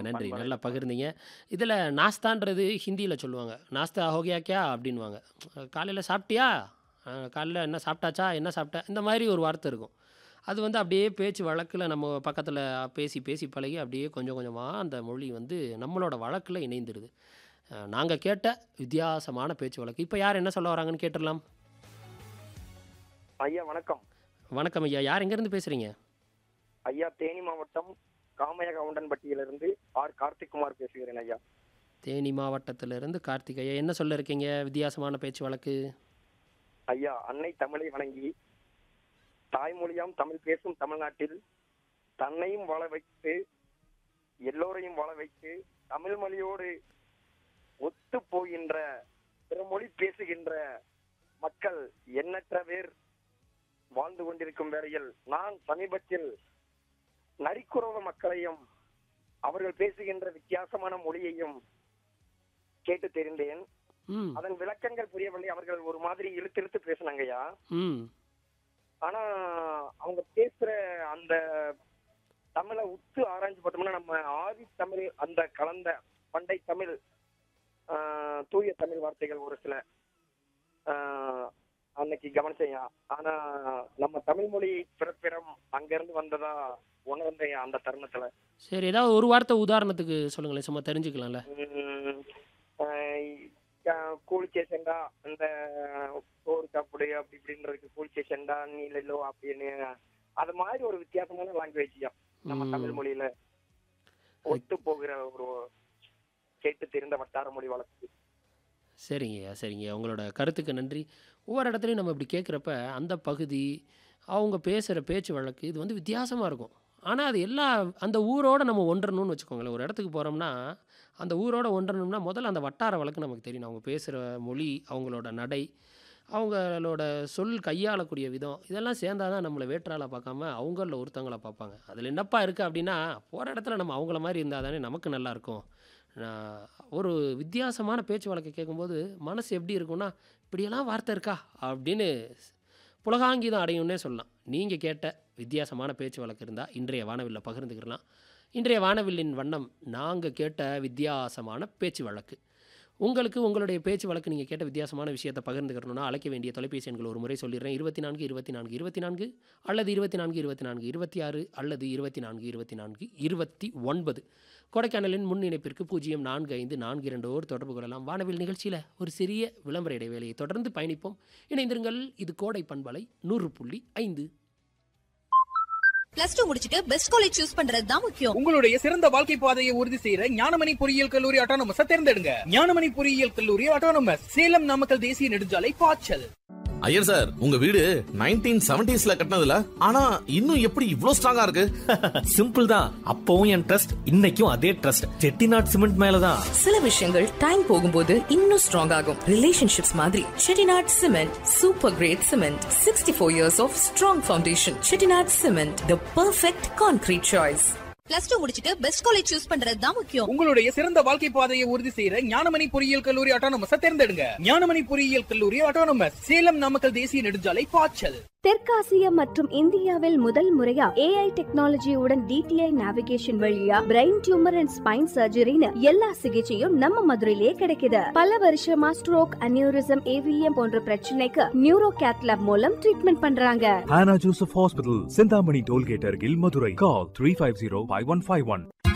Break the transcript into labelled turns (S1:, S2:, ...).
S1: நன்றி
S2: பண்பலை.
S1: நல்லா பகிர்ந்தீங்க இதில் நாஸ்தான்றது ஹிந்தியில் சொல்லுவாங்க நாஸ்தா ஹோகியா கியா அப்படின்வாங்க காலையில் சாப்பிட்டியா அஹ், காலைல என்ன சாப்பிட்டாச்சா என்ன சாப்பிட்ட இந்த மாதிரி ஒரு வார்த்தை இருக்கும் அது வந்து அப்படியே பேச்சு வழக்கில் நம்ம பக்கத்தில் பேசி பேசி பழகி அப்படியே கொஞ்சம் கொஞ்சமாக அந்த மொழி வந்து நம்மளோட வழக்கில் இணைந்துருது நாங்கள் கேட்ட வித்தியாசமான பேச்சு வழக்கு இப்போ யார் என்ன சொல்ல வராங்கன்னு கேட்டுடலாம்
S2: ஐயா வணக்கம்
S1: வணக்கம் ஐயா யார் எங்கேருந்து பேசுகிறீங்க
S2: ஐயா தேனி மாவட்டம் காமைய கவுண்டன்பட்டியிலிருந்து ஆர் கார்த்திக்குமார் பேசுகிறேன் ஐயா
S1: தேனி மாவட்டத்திலிருந்து கார்த்திக் ஐயா என்ன சொல்ல இருக்கீங்க வித்தியாசமான பேச்சு வழக்கு
S2: ஐயா அன்னை தமிழை வணங்கி தாய்மொழியாம் தமிழ் பேசும் தமிழ்நாட்டில் தன்னையும் வாழ வைத்து எல்லோரையும் வாழ வைத்து தமிழ் மொழியோடு ஒத்து போகின்ற பிறமொழி பேசுகின்ற மக்கள் எண்ணற்ற பேர் வாழ்ந்து கொண்டிருக்கும் வேளையில் நான் சமீபத்தில் நரிக்குறவ மக்களையும் அவர்கள் பேசுகின்ற வித்தியாசமான மொழியையும் கேட்டு தெரிந்தேன்
S1: ம்
S2: அதன் விளக்கங்கள் புரியவில்லை அவர்கள் ஒரு மாதிரி இழுத்து இழுத்து பேசினாங்கய்யா
S1: ம்
S2: ஆனா அவங்க பேசுற அந்த தமிழை உத்து ஆராய்ஞ்சு பார்த்தோம்னா நம்ம ஆதி தமிழ் அந்த கலந்த பண்டை தமிழ் ஆஹ், தூய தமிழ் வார்த்தைகள் ஒரு சில ஆஹ், அன்னைக்கு கவனிச்சையா ஆனா நம்ம தமிழ் மொழி பிறப்பிடம் அங்கிருந்து வந்ததா உணர்ந்தையா அந்த தருணத்துல
S1: சரி ஏதாவது ஒரு வார்த்தை உதாரணத்துக்கு சொல்லுங்களேன் சும்மா தெரிஞ்சுக்கலாம்ல
S2: உம், ஆஹ், ஆஹ், கூலிச்சே செண்டா அந்த சோறு சாப்பிடு அப்படி இப்படின்றதுக்கு கூலிச்சே செண்டா நீலோ அப்படின்னு அது மாதிரி ஒரு வித்தியாசமான லாங்குவேஜ் நம்ம
S1: ம்.
S2: தமிழ் மொழியில ஒத்து போகிற ஒரு கேட்டு தெரிந்த வட்டார மொழி வழக்கு
S1: சரிங்கய்யா சரிங்கய்யா உங்களோட கருத்துக்கு நன்றி ஒவ்வொரு இடத்துலையும் நம்ம இப்படி கேட்குறப்ப அந்த பகுதி அவங்க பேசுகிற பேச்சு வழக்கு இது வந்து வித்தியாசமாக இருக்கும் ஆனால் அது எல்லா அந்த ஊரோட நம்ம ஒன்றணும்னு வச்சுக்கோங்களேன் ஒரு இடத்துக்கு போகிறோம்னா அந்த ஊரோட ஒன்றணும்னா முதல்ல அந்த வட்டார வழக்கு நமக்கு தெரியணும் அவங்க பேசுகிற மொழி அவங்களோட நடை அவங்களோட சொல் கையாளக்கூடிய விதம் இதெல்லாம் சேர்ந்தாதான் தான் நம்மளை வேற்றாளை பார்க்காம அவங்களில் ஒருத்தவங்கள பார்ப்பாங்க அதில் என்னப்பா இருக்குது அப்படின்னா போகிற இடத்துல நம்ம அவங்கள மாதிரி இருந்தால் தானே நமக்கு நல்லா இருக்கும் நான் ஒரு வித்தியாசமான பேச்சு வழக்கை கேட்கும்போது மனசு எப்படி இருக்கும்னா இப்படியெல்லாம் வார்த்தை இருக்கா அப்படின்னு புலகாங்கிதம் அடையும்னே சொல்லலாம் நீங்கள் கேட்ட வித்தியாசமான பேச்சு வழக்கு இருந்தால் இன்றைய வானவில்ல பகிர்ந்துக்கிடலாம் இன்றைய வானவில்லின் வண்ணம் நாங்கள் கேட்ட வித்தியாசமான பேச்சு வழக்கு உங்களுக்கு உங்களுடைய பேச்சு வழக்கு நீங்கள் கேட்ட வித்தியாசமான விஷயத்தை பகிர்ந்துக்கிறணும்னா அழைக்க வேண்டிய தொலைபேசி எண்கள் ஒரு முறை சொல்லிடுறேன் இருபத்தி நான்கு இருபத்தி நான்கு இருபத்தி நான்கு அல்லது இருபத்தி நான்கு இருபத்தி நான்கு இருபத்தி ஆறு அல்லது இருபத்தி நான்கு இருபத்தி நான்கு இருபத்தி ஒன்பது கொடைக்கானலின் முன் இணைப்பிற்கு பூஜ்ஜியம் நான்கு ஐந்து நான்கு இரண்டோர் தொடர்பு கொள்ளலாம் வானவில் நிகழ்ச்சியில் ஒரு சிறிய விளம்பர இடைவேளையை தொடர்ந்து பயணிப்போம் இணைந்திருங்கள் இது கோடை பண்பலை நூறு புள்ளி ஐந்து
S3: பிளஸ் டூ முடிச்சிட்டு பெஸ்ட் காலேஜ் சூஸ் பண்றது தான் முக்கியம்
S4: உங்களுடைய சிறந்த வாழ்க்கை பாதையை உறுதி செய்யற ஞானமணி பொறியியல் கல்லூரி அட்டானமஸ் தேர்ந்தெடுங்க ஞானமணி பொறியியல் கல்லூரி அட்டானமஸ் சேலம் நாமக்கல் தேசிய நெடுஞ்சாலை பாய்ச்சல்
S5: ஐயர் சார் உங்க வீடு நைன்டீன் செவன்டிஸ்ல கட்டினதுல ஆனா இன்னும் எப்படி இவ்ளோ ஸ்ட்ராங்கா இருக்கு
S6: சிம்பிள் தான் அப்பவும் என் ட்ரஸ்ட் இன்னைக்கும் அதே ட்ரஸ்ட் செட்டிநாட் சிமெண்ட் மேலதான்
S7: சில விஷயங்கள் டைம் போகும்போது இன்னும் ஸ்ட்ராங் ஆகும் ரிலேஷன்ஷிப்ஸ் மாதிரி Chettinad cement super great cement sixty four years of strong foundation Chettinad cement the perfect concrete choice
S3: plus two முடிச்சிட்டு பெஸ்ட் காலேஜ் சூஸ் பண்றது தான் முக்கியம்
S4: உங்களுடைய சிறந்த வாழ்க்கை பாதையை உறுதி செய்யற ஞானமணி பொறியியல் கல்லூரி அட்டானமஸ் தேர்ந்தெடுங்க ஞானமணி பொறியியல் கல்லூரி அட்டானமஸ் சேலம் நாமக்கல் தேசிய நெடுஞ்சாலை பாய்ச்சல்
S8: தெற்காசியா மற்றும் இந்தியாவில் முதல் முறையா ஏஐ டெக்னாலஜியுடன் டிடிஐ நேவிகேஷன் வழியா பிரெயின் டியூமர் அண்ட் ஸ்பைன் சர்ஜரின்னு எல்லா சிகிச்சையும் நம்ம மதுரையிலேயே கிடைக்குது பல வருஷமா ஸ்ட்ரோக் அனியூரிசம் ஏவிஎம் போன்ற பிரச்சனைக்கு நியூரோ கேத்லாப் மூலம் ட்ரீட்மெண்ட் பண்றாங்க
S9: Hannah Joseph Hospital, Sindhamani Tollgate, Argil, Madurai. Call 350 5151.